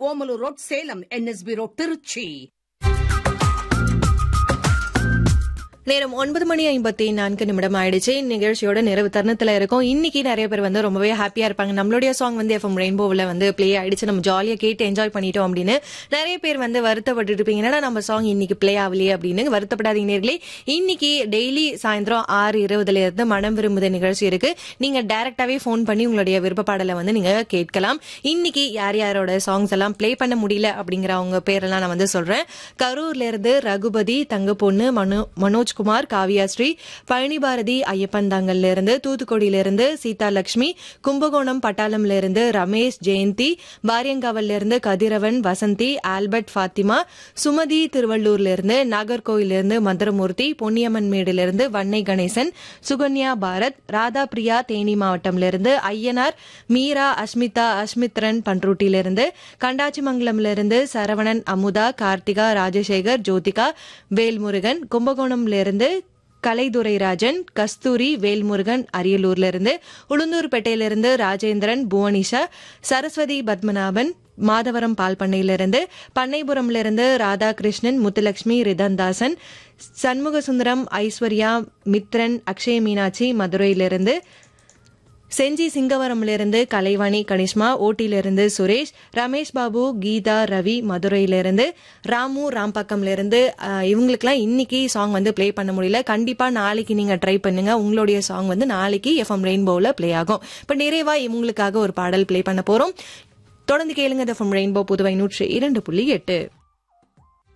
Omalur road Salem NSP road Trichy நேரம் ஒன்பது மணி ஐம்பத்தி நான்கு நிமிடம் ஆயிடுச்சு நிகழ்ச்சியோட நிறைவு தருணத்துல இருக்கும் இன்னைக்கு நிறைய பேர் வந்து ரொம்பவே ஹாப்பியா இருப்பாங்க நம்மளுடைய சாங் வந்து எஃப்எம் ரெயின்போவில் வந்து ப்ளே ஆயிடுச்சு நம்ம ஜாலியா கேட்டு என்ஜாய் பண்ணிட்டோம் அப்படின்னு நிறைய பேர் வந்து வருத்தப்பட்டு இருப்பீங்க என்னடா நம்ம சாங் இன்னைக்கு ப்ளே ஆகலையே அப்படின்னு வருத்தப்படாதீங்க நேர்களே இன்னைக்கு டெய்லி சாயந்தரம் ஆறு இருபதுல இருந்து மனம் விரும்புத நிகழ்ச்சி இருக்கு நீங்க டைரக்டாவே ஃபோன் பண்ணி உங்களுடைய விருப்ப பாடலை வந்து நீங்க கேட்கலாம் இன்னைக்கு யார் யாரோட சாங்ஸ் எல்லாம் ப்ளே பண்ண முடியல அப்படிங்கிறவங்க பேரெல்லாம் நான் வந்து சொல்றேன் கரூர்ல இருந்து ரகுபதி தங்க பொண்ணு மனோ மனோஜ்குமார் காவியாஸ்ரீ பழனி பாரதி ஐயப்பந்தாங்கல்ல இருந்து தூத்துக்குடியில இருந்து சீதா லட்சுமி கும்பகோணம் பட்டாளம்ல இருந்து ரமேஷ் ஜெயந்தி பாரியங்காவல்ல இருந்து கதிரவன் வசந்தி ஆல்பர்ட் ஃபாத்திமா சுமதி திருவள்ளூர்ல இருந்து நாகர்கோயில இருந்து மந்திரமூர்த்தி பொன்னியம்மன் மேடுல இருந்து வன்னை கணேசன் சுகன்யா பாரத் ராதா பிரியா தேனி மாவட்டம்ல இருந்து ஐயனார் மீரா அஸ்மிதா அஸ்மித்ரன் பன்ருட்டில இருந்து கண்டாச்சிமங்கலம்ல இருந்து சரவணன் அமுதா கார்த்திகா ராஜசேகர் ஜோதிகா வேல்முருகன் கும்பகோணம்ல இருந்து கலைதுரை ராஜன் கஸ்தூரி வேல்முருகன் அரியலூர்ல இருந்து உளுந்தூர்பேட்டையில இருந்து ராஜேந்திரன் புவனிஷா சரஸ்வதி பத்மநாபன் மாதவரம் பால் பண்ணையிலிருந்து பண்ணைபுரம்ல இருந்து ராதாகிருஷ்ணன் முத்துலட்சுமி ரிதன்தாசன் சண்முகசுந்தரம் ஐஸ்வர்யா மித்ரன் அக்ஷய மீனாட்சி மதுரையிலிருந்து செஞ்சி சிங்கவரம்லிருந்து கலைவாணி கனிஷ்மா ஓட்டிலிருந்து சுரேஷ் ரமேஷ் பாபு கீதா ரவி மதுரையிலிருந்து ராமு ராம்பக்கம்லேருந்து இவங்களுக்குலாம் இன்னைக்கு சாங் வந்து ப்ளே பண்ண முடியல கண்டிப்பா நாளைக்கு நீங்க ட்ரை பண்ணுங்க உங்களுடைய சாங் வந்து நாளைக்கு எஃப்எம் ரெயின்போவில் ப்ளே ஆகும் இப்போ நிறைவா இவங்களுக்காக ஒரு பாடல் ப்ளே பண்ண போறோம் தொடர்ந்து கேளுங்க எஃப்எம் ரெயின்போ புதுவை நூற்றி இரண்டு புள்ளி எட்டு